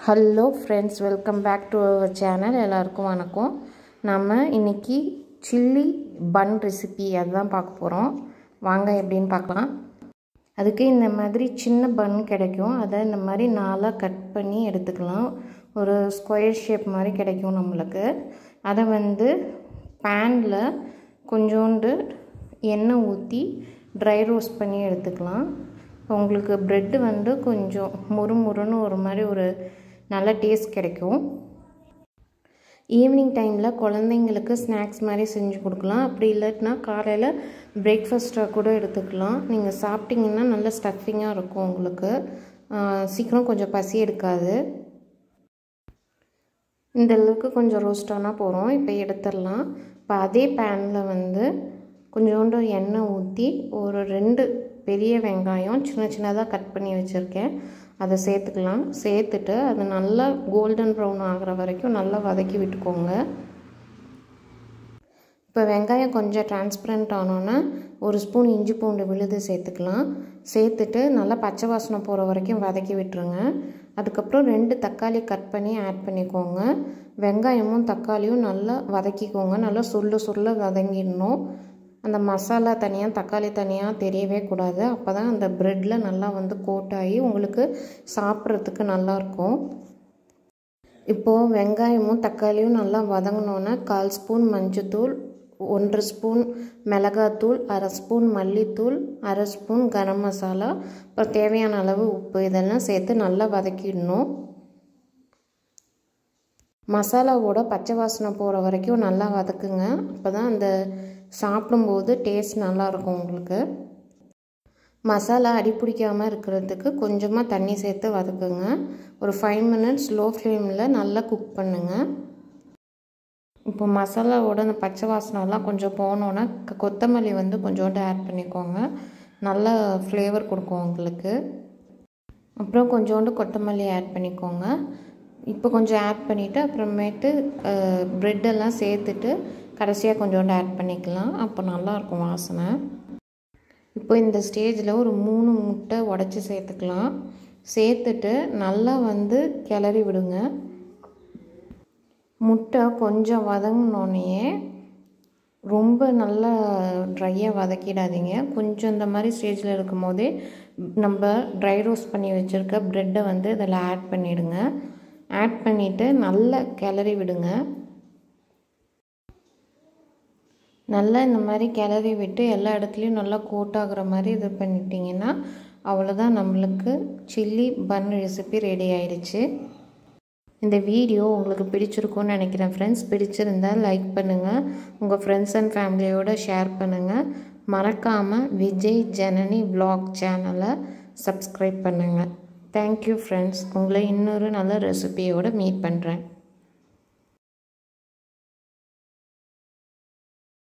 hello friends welcome back to our channel எல்லாருக்கும் வணக்கம் நம்ம இன்றைக்கி சில்லி பன் ரெசிபி அதுதான் பார்க்க போகிறோம் வாங்க எப்படின்னு பார்க்கலாம் அதுக்கு இந்த மாதிரி சின்ன பன் கிடைக்கும் அதை இந்த மாதிரி நாலாக கட் பண்ணி எடுத்துக்கலாம் ஒரு ஸ்கொயர் ஷேப் மாதிரி கிடைக்கும் நம்மளுக்கு அதை வந்து பேனில் கொஞ்சோண்டு எண்ணெய் ஊற்றி ட்ரை ரோஸ்ட் பண்ணி எடுத்துக்கலாம் உங்களுக்கு ப்ரெட்டு வந்து கொஞ்சம் முறு முறுன்னு ஒரு மாதிரி ஒரு நல்ல டேஸ்ட் கிடைக்கும் ஈவினிங் டைமில் குழந்தைங்களுக்கு ஸ்நாக்ஸ் மாதிரி செஞ்சு கொடுக்கலாம் அப்படி இல்லாட்டினா காலையில் பிரேக்ஃபாஸ்ட்டாக கூட எடுத்துக்கலாம் நீங்கள் சாப்பிட்டிங்கன்னா நல்ல ஸ்டஃபிங்காக இருக்கும் உங்களுக்கு சீக்கிரம் கொஞ்சம் பசி எடுக்காது இந்த அளவுக்கு கொஞ்சம் ரோஸ்ட் ஆனால் போகிறோம் இப்போ எடுத்துடலாம் இப்போ அதே பேனில் வந்து கொஞ்சோண்டு எண்ணெய் ஊற்றி ஒரு ரெண்டு பெரிய வெங்காயம் சின்ன சின்னதாக கட் பண்ணி வச்சுருக்கேன் அதை சேர்த்துக்கலாம் சேர்த்துட்டு அது நல்லா கோல்டன் ப்ரௌன் ஆகிற வரைக்கும் நல்லா வதக்கி விட்டுக்கோங்க இப்போ வெங்காயம் கொஞ்சம் டிரான்ஸ்பரண்ட் ஆனோன்னே ஒரு ஸ்பூன் இஞ்சி பூண்டு விழுது சேர்த்துக்கலாம் சேர்த்துட்டு நல்லா பச்சை வாசனை போகிற வரைக்கும் வதக்கி விட்டுருங்க அதுக்கப்புறம் ரெண்டு தக்காளி கட் பண்ணி ஆட் பண்ணிக்கோங்க வெங்காயமும் தக்காளியும் நல்லா வதக்கிக்கோங்க நல்லா சுருள சுருள வதங்கிடணும் அந்த மசாலா தனியாக தக்காளி தனியாக தெரியவே கூடாது அப்போ தான் அந்த ப்ரெட்டில் நல்லா வந்து கோட்டாகி உங்களுக்கு சாப்பிட்றதுக்கு நல்லாயிருக்கும் இப்போது வெங்காயமும் தக்காளியும் நல்லா வதங்கினோன்னே கால் ஸ்பூன் மஞ்சத்தூள் ஒன்றரை ஸ்பூன் மிளகாத்தூள் அரை ஸ்பூன் மல்லித்தூள் அரை ஸ்பூன் கரம் மசாலா அப்புறம் தேவையான அளவு உப்பு இதெல்லாம் சேர்த்து நல்லா வதக்கிடணும் மசாலாவோட பச்சை வாசனை போகிற வரைக்கும் நல்லா வதக்குங்க அப்போ தான் அந்த சாப்பிடும்போது டேஸ்ட் நல்லாயிருக்கும் உங்களுக்கு மசாலா அடி பிடிக்காமல் இருக்கிறதுக்கு கொஞ்சமாக தண்ணி சேர்த்து வதக்குங்க ஒரு ஃபைவ் மினிட்ஸ் லோ ஃப்ளேமில் நல்லா குக் பண்ணுங்கள் இப்போ மசாலாவோட அந்த பச்சை வாசனைலாம் கொஞ்சம் போனோன்னா கொத்தமல்லி வந்து கொஞ்சோண்டு ஆட் பண்ணிக்கோங்க நல்ல ஃப்ளேவர் கொடுக்கும் உங்களுக்கு அப்புறம் கொஞ்சோண்டு கொத்தமல்லி ஆட் பண்ணிக்கோங்க இப்போ கொஞ்சம் ஆட் பண்ணிவிட்டு அப்புறமேட்டு ப்ரெட்டெல்லாம் சேர்த்துட்டு கடைசியாக கொஞ்சோண்டு ஆட் பண்ணிக்கலாம் அப்போ நல்லாயிருக்கும் வாசனை இப்போ இந்த ஸ்டேஜில் ஒரு மூணு முட்டை உடச்சி சேர்த்துக்கலாம் சேர்த்துட்டு நல்லா வந்து கிளறி விடுங்க முட்டை கொஞ்சம் வதங்கினோடனே ரொம்ப நல்லா ட்ரையாக வதக்கிடாதீங்க கொஞ்சம் இந்த மாதிரி ஸ்டேஜில் இருக்கும் போதே நம்ம ட்ரை ரோஸ்ட் பண்ணி வச்சுருக்க ப்ரெட்டை வந்து இதில் ஆட் பண்ணிவிடுங்க ஆட் பண்ணிவிட்டு நல்லா கிளறி விடுங்க நல்லா இந்த மாதிரி கிளறி விட்டு எல்லா இடத்துலையும் நல்லா கோட்டாகிற மாதிரி இது பண்ணிட்டிங்கன்னா அவ்வளோதான் நம்மளுக்கு சில்லி பன் ரெசிபி ரெடி ஆயிடுச்சு இந்த வீடியோ உங்களுக்கு பிடிச்சிருக்கும்னு நினைக்கிறேன் ஃப்ரெண்ட்ஸ் பிடிச்சிருந்தால் லைக் பண்ணுங்கள் உங்கள் ஃப்ரெண்ட்ஸ் அண்ட் ஃபேமிலியோடு ஷேர் பண்ணுங்கள் மறக்காமல் விஜய் ஜனனி வ்ளாக் சேனலை சப்ஸ்கிரைப் பண்ணுங்கள் தேங்க்யூ ஃப்ரெண்ட்ஸ் உங்களை இன்னொரு நல்ல ரெசிபியோடு மீட் பண்ணுறேன்